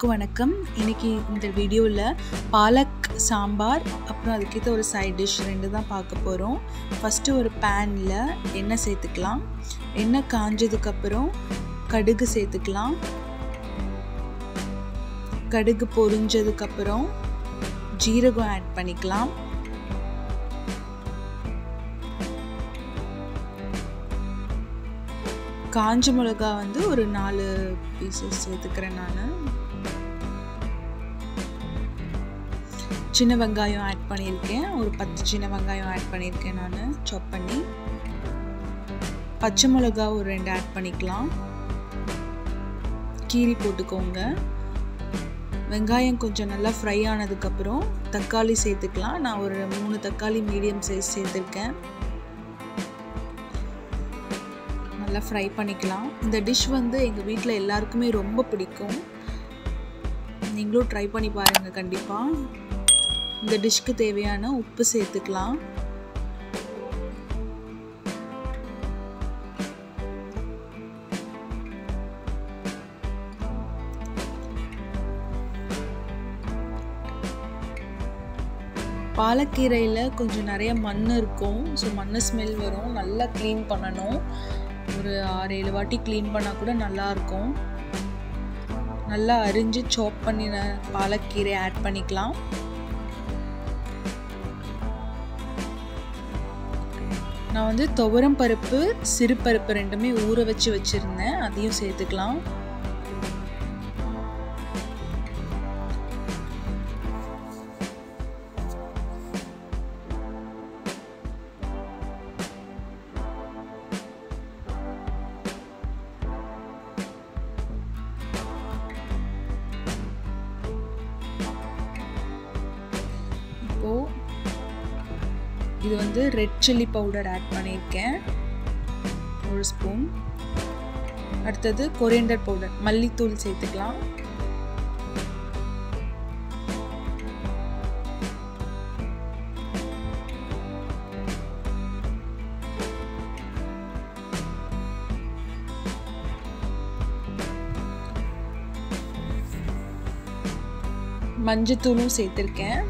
எல்லாருக்கும் வணக்கம் இன்னைக்கு இந்த வீடியோவில் பாலக் சாம்பார் அப்புறம் அதுக்கேற்ற ஒரு சைட் டிஷ் ரெண்டு தான் பார்க்க போகிறோம் ஃபஸ்ட்டு ஒரு பேனில் எண்ணெய் சேர்த்துக்கலாம் எண்ணெய் காஞ்சதுக்கப்புறம் கடுகு சேர்த்துக்கலாம் கடுகு பொரிஞ்சதுக்கப்புறம் ஜீரகம் ஆட் பண்ணிக்கலாம் காஞ்ச மிளகா வந்து ஒரு நாலு பீசஸ் சேர்த்துக்கிறேன் நான் சின்ன வெங்காயம் ஆட் பண்ணியிருக்கேன் ஒரு பத்து சின்ன வெங்காயம் ஆட் பண்ணியிருக்கேன் நான் சாப் பண்ணி பச்சை மிளகா ஒரு ரெண்டு ஆட் பண்ணிக்கலாம் கீரி போட்டுக்கோங்க வெங்காயம் கொஞ்சம் நல்லா ஃப்ரை ஆனதுக்கப்புறம் தக்காளி சேர்த்துக்கலாம் நான் ஒரு மூணு தக்காளி மீடியம் சைஸ் சேர்த்துருக்கேன் நல்லா ஃப்ரை பண்ணிக்கலாம் இந்த டிஷ் வந்து எங்கள் வீட்டில் எல்லாருக்குமே ரொம்ப பிடிக்கும் நீங்களும் ட்ரை பண்ணி பாருங்கள் கண்டிப்பாக இந்த டிஷ்க்கு தேவையான உப்பு சேர்த்துக்கலாம் பாலக்கீரையில் கொஞ்சம் நிறைய மண் இருக்கும் ஸோ மண் ஸ்மெல் வரும் நல்லா க்ளீன் பண்ணணும் ஒரு ஆறு ஏழு வாட்டி க்ளீன் பண்ணால் கூட நல்லாயிருக்கும் நல்லா அரிஞ்சு சாப் பண்ணின பாலக்கீரை ஆட் பண்ணிக்கலாம் நான் வந்து துவரம் பருப்பு சிறு பருப்பு ரெண்டுமே ஊற வச்சு வச்சுருந்தேன் அதையும் சேர்த்துக்கலாம் இப்போது இது வந்து ரெட் சில்லி பவுடர் ஆட் பண்ணியிருக்கேன் ஒரு ஸ்பூன் அடுத்தது கொரியண்டர் பவுடர் மல்லித்தூள் சேர்த்துக்கலாம் மஞ்சத்தூளும் சேர்த்துருக்கேன்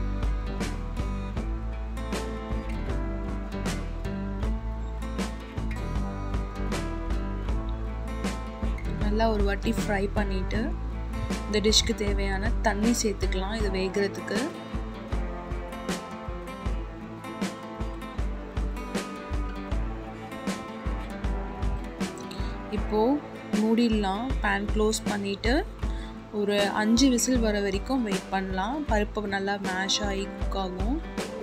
நல்லா ஒரு வாட்டி ஃப்ரை பண்ணிவிட்டு இந்த டிஷ்க்கு தேவையான தண்ணி சேர்த்துக்கலாம் இது வேகிறதுக்கு இப்போது மூடிடலாம் பேன் க்ளோஸ் பண்ணிவிட்டு ஒரு அஞ்சு விசில் வர வரைக்கும் வெயிட் பண்ணலாம் பருப்பு நல்லா மேஷ் ஆகி குக் ஆகும்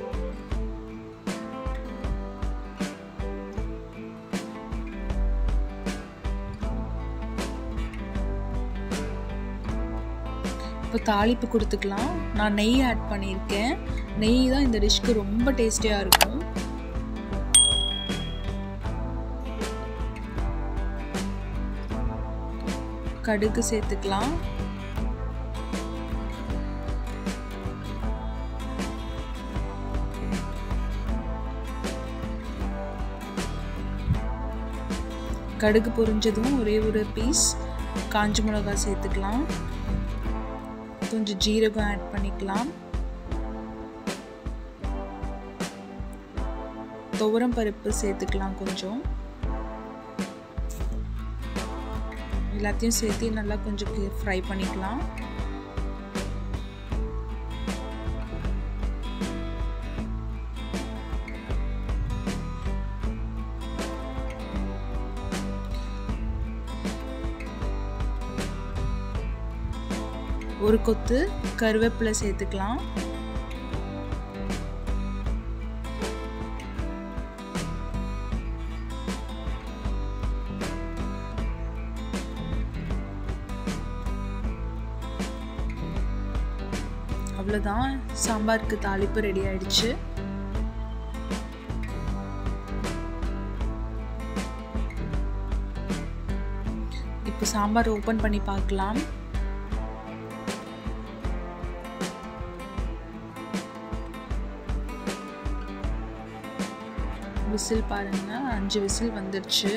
இப்போ தாளிப்பு கொடுத்துக்கலாம் நான் நெய் ஆட் பண்ணியிருக்கேன் நெய் தான் இந்த டிஷ்க்கு ரொம்ப டேஸ்டியாக இருக்கும் கடுகு சேர்த்துக்கலாம் கடுகு பொரிஞ்சதும் ஒரே ஒரு பீஸ் காஞ்ச மிளகா சேர்த்துக்கலாம் கொஞ்சம் ஜீரகம் ஆட் பண்ணிக்கலாம் துவரம் பருப்பு சேர்த்துக்கலாம் கொஞ்சம் எல்லாத்தையும் சேர்த்து நல்லா கொஞ்சம் ஃப்ரை பண்ணிக்கலாம் ஒரு கொத்து கருவேப்பிலை சேர்த்துக்கலாம் அவ்வளோதான் சாம்பாருக்கு தாளிப்பு ரெடி ஆயிடுச்சு இப்போ சாம்பார் ஓப்பன் பண்ணி பார்க்கலாம் விசில் பாருங்க அஞ்சு விசில் வந்துடுச்சு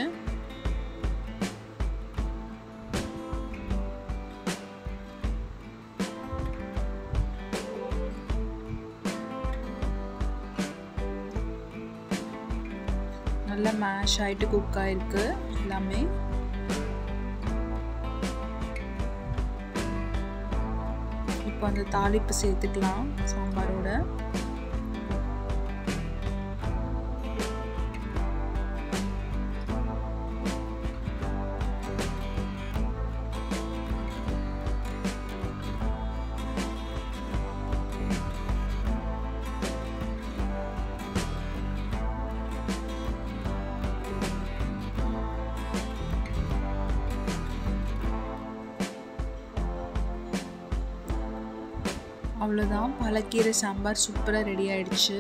நல்லா மேஷ் ஆகிட்டு குக் ஆகிருக்கு எல்லாமே இப்போ அந்த தாளிப்பு சேர்த்துக்கலாம் சாம்பாரோட அவ்வளோதான் பாலக்கீரை சாம்பார் சூப்பராக ரெடி ஆயிடுச்சு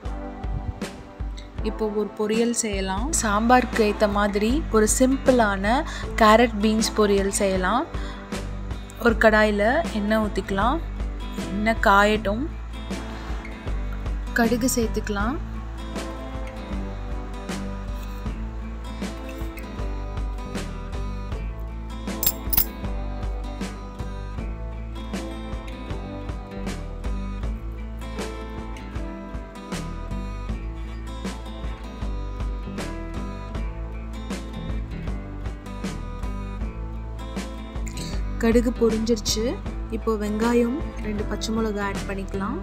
இப்போ ஒரு பொரியல் செய்யலாம் சாம்பாருக்கு ஏற்ற மாதிரி ஒரு சிம்பிளான கேரட் பீன்ஸ் பொரியல் செய்யலாம் ஒரு கடாயில் எண்ணெய் ஊற்றிக்கலாம் எண்ணெய் காயட்டும் கடுகு சேர்த்துக்கலாம் கடுகு பொரிஞ்சிருச்சு இப்போ வெங்காயம் ரெண்டு பச்சை மிளகா ஆட் பண்ணிக்கலாம்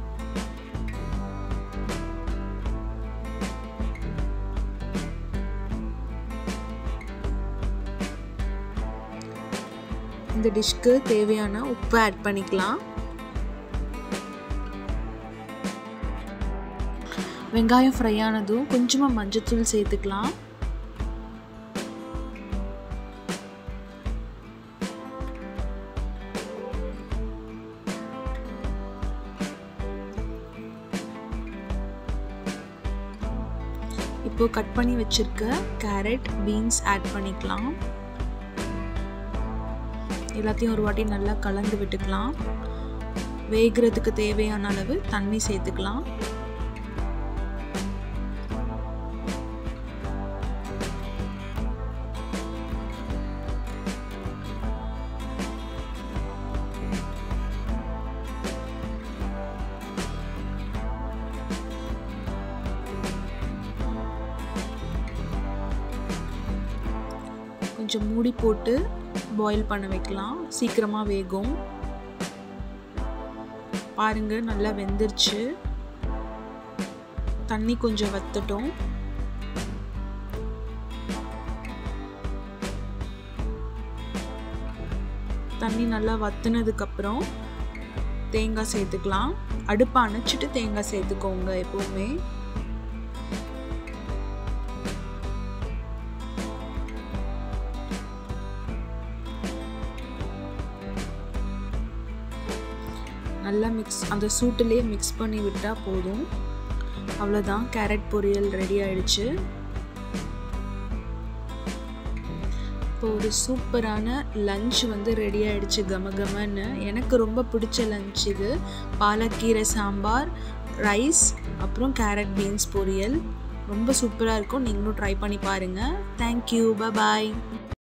இந்த டிஷ்க்கு தேவையான உப்பு ஆட் பண்ணிக்கலாம் வெங்காயம் ஃப்ரை ஆனதும் கொஞ்சமாக மஞ்சத்தூள் சேர்த்துக்கலாம் இப்போ கட் பண்ணி வச்சிருக்க கேரட் பீன்ஸ் ஆட் பண்ணிக்கலாம் எல்லாத்தையும் ஒரு வாட்டி நல்லா கலந்து விட்டுக்கலாம் வேகிறதுக்கு தேவையான அளவு தண்ணி சேர்த்துக்கலாம் கொஞ்சம் மூடி போட்டு பாயில் பண்ண வைக்கலாம் சீக்கிரமாக வேகும் பாருங்க நல்லா வெந்துருச்சு தண்ணி கொஞ்சம் வத்தட்டும் தண்ணி நல்லா வத்துனதுக்கப்புறம் தேங்காய் சேர்த்துக்கலாம் அடுப்பை அணைச்சிட்டு தேங்காய் சேர்த்துக்கோங்க எப்போவுமே நல்லா மிக்ஸ் அந்த சூட்டிலே மிக்ஸ் பண்ணி விட்டால் போதும் அவ்வளோதான் கேரட் பொரியல் ரெடி ஆயிடுச்சு இப்போ ஒரு சூப்பரான லஞ்ச் வந்து ரெடி ஆயிடுச்சு கம கமன்னு எனக்கு ரொம்ப பிடிச்ச லஞ்ச் இது பாலக்கீரை சாம்பார் ரைஸ் அப்புறம் கேரட் பீன்ஸ் பொரியல் ரொம்ப சூப்பராக இருக்கும் நீங்களும் ட்ரை பண்ணி பாருங்கள் தேங்க்யூ பாய்